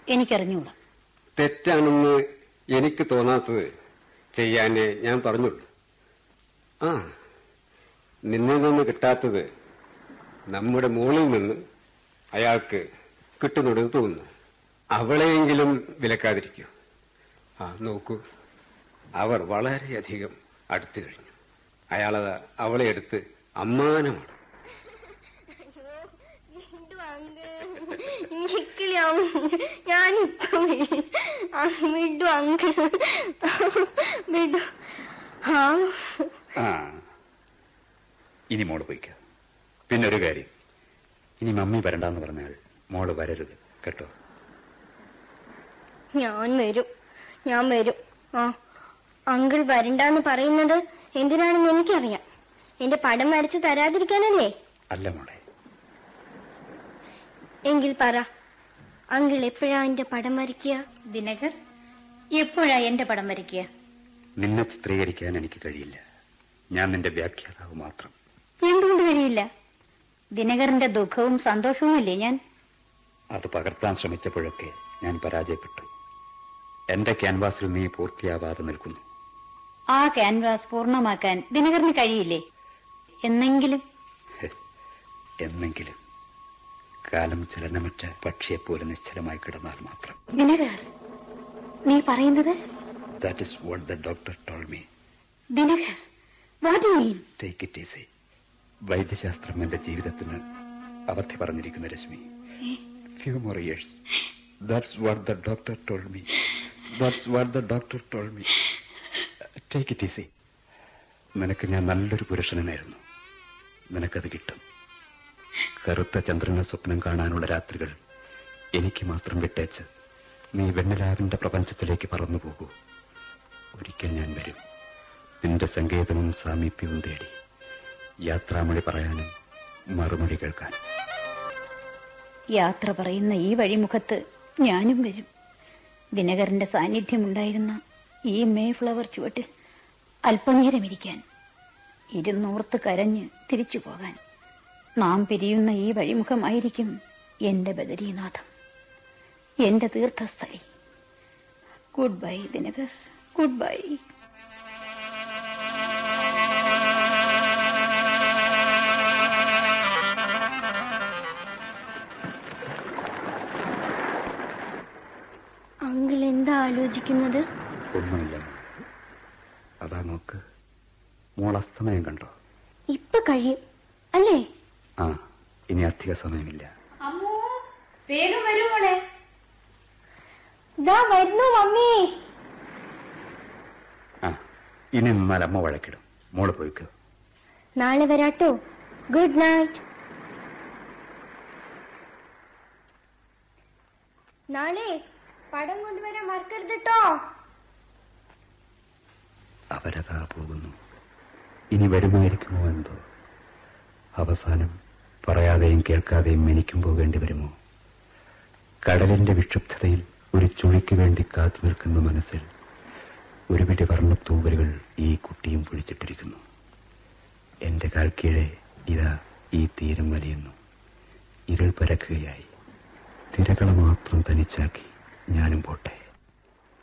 എനിക്കറിഞ്ഞൂടാ തെറ്റാണെന്ന് എനിക്ക് തോന്നാത്തത് ചെയ്യാനേ ഞാൻ പറഞ്ഞുള്ളൂ ആ നിന്നിൽ നിന്ന് കിട്ടാത്തത് നമ്മുടെ മുകളിൽ നിന്ന് അയാൾക്ക് കിട്ടുന്നുണ്ടെന്ന് തോന്നുന്നു അവളെയെങ്കിലും വിലക്കാതിരിക്കൂ ആ നോക്കൂ അവർ വളരെയധികം അടുത്തു കഴിഞ്ഞു അയാളത് അവളെ എടുത്ത് അമ്മാനമാണ് ഞാനിപ്പോ വിടു അങ്കിൾ വിടു ആ ആ ഇനി മോള് പോയിക്കോ പിന്നെ ഒരു കാര്യം ഇനി മമ്മി വരണ്ടെന്ന് പറഞ്ഞാൽ മോള് വരരുത് കേട്ടോ ഞാൻ വരും ഞാൻ വരും ആ അങ്കിൾ വരണ്ടെന്ന് പറയുന്നത് എന്തിനാണെന്ന് എനിക്കറിയാം എന്റെ പടം വരച്ച് തരാതിരിക്കാനല്ലേ അല്ല മോളെ എങ്കിൽ പറ അങ്കിൾ എപ്പോഴാ എന്റെ പടം വരയ്ക്കുക ദിനകർ എപ്പോഴാ എന്റെ പടം വരയ്ക്കുക നിന്നെ ചിത്രീകരിക്കാൻ എനിക്ക് കഴിയില്ല ഞാൻ നിന്റെ വ്യാഖ്യാതാവ് മാത്രം എന്തുകൊണ്ട് കഴിയില്ല ദിനകറിന്റെ ദുഃഖവും സന്തോഷവും അല്ലേ ഞാൻ അത് പകർത്താൻ ശ്രമിച്ചപ്പോഴൊക്കെ ഞാൻ പരാജയപ്പെട്ടു എന്റെ ക്യാൻവാസിൽ നീ പൂർത്തിയാവാതെ നിൽക്കുന്നു ആ ക്യാൻവാസ് പൂർണ്ണമാക്കാൻ ദിനകറിന് കഴിയില്ലേ എന്നെങ്കിലും ഹെ, എന്നെങ്കിലും കാലം ചലനമറ്റ പക്ഷിയെപ്പോലെ നിശ്ചലമായി കിടന്നാൽ മാത്രം ദിനകർ നീ പറയുന്നത് that is what the doctor told me Dinakar what you mean take it easy വൈദ്യശാസ്ത്രം എന്റെ ജീവിതത്തിന് അവധി പറഞ്ഞിരിക്കുന്ന Reshmi few more years that's what the doctor told me that's what the doctor told me take it easy നിനക്ക് ഞാൻ നല്ലൊരു പുരുഷനെ നേരുന്നു നിനക്കത് കിട്ടും കറുത്ത ചന്ദ്രനെ സ്വപ്നം കാണാനുള്ള രാത്രികൾ എനിക്ക് മാത്രം വിട്ടേച്ച് നീ വെണ്ണിലാവിന്റെ പ്രപഞ്ചത്തിലേക്ക് പറന്നു പോകൂ ഒരിക്കൽ ഞാൻ വരും നിന്റെ സങ്കേതവും സാമീപ്യവും തേടി യാത്രാമൊഴി പറയാനും മറുമൊഴി കേൾക്കാനും യാത്ര പറയുന്ന ഈ വഴിമുഖത്ത് ഞാനും വരും ദിനകരന്റെ സാന്നിധ്യമുണ്ടായിരുന്ന ഈ മേ ഫ്ലവർ ചുവട്ടിൽ അല്പനേരം ഇരിക്കാൻ ഇരുന്നോർത്ത് കരഞ്ഞ് തിരിച്ചു പോകാൻ നാം പിരിയുന്ന ഈ വഴിമുഖമായിരിക്കും എന്റെ ബദരീനാഥം എന്റെ തീർത്ഥസ്ഥലി good bye Dinakar good bye uncle എന്താ ആലോചിക്കുന്നത് ഒന്നുമില്ല അതാ നോക്ക് മോൾ അസ്തമയം കണ്ടോ ഇപ്പൊ കഴിയും അല്ലേ ആ ഇനി അധിക സമയമില്ല അമ്മോ വേഗം വരുമോളെ ദാ വരുന്നു മമ്മി ആ ഇനി നിന്നാൽ അമ്മ വഴക്കിടും മോള് പോയിക്കോ നാളെ വരാട്ടോ ഗുഡ് നൈറ്റ് നാളെ പടം കൊണ്ടുവരാൻ മറക്കരുത് കേട്ടോ അവരതാ പോകുന്നു ഇനി വരുമായിരിക്കുമോ എന്തോ അവസാനം പറയാതെയും കേൾക്കാതെയും എനിക്കും പോകേണ്ടി വരുമോ കടലിന്റെ വിക്ഷുബ്ധതയിൽ ഒരു ചുഴിക്ക് വേണ്ടി കാത്തു നിൽക്കുന്ന മനസ്സിൽ ഒരു പിടി വർണ്ണത്തൂവലുകൾ ഈ കുട്ടിയും പൊഴിച്ചിട്ടിരിക്കുന്നു എന്റെ കാൽ കീഴെ ഇതാ ഈ തീരം വലിയുന്നു ഇരുൾ പരക്കുകയായി തിരകളെ മാത്രം തനിച്ചാക്കി ഞാനും പോട്ടെ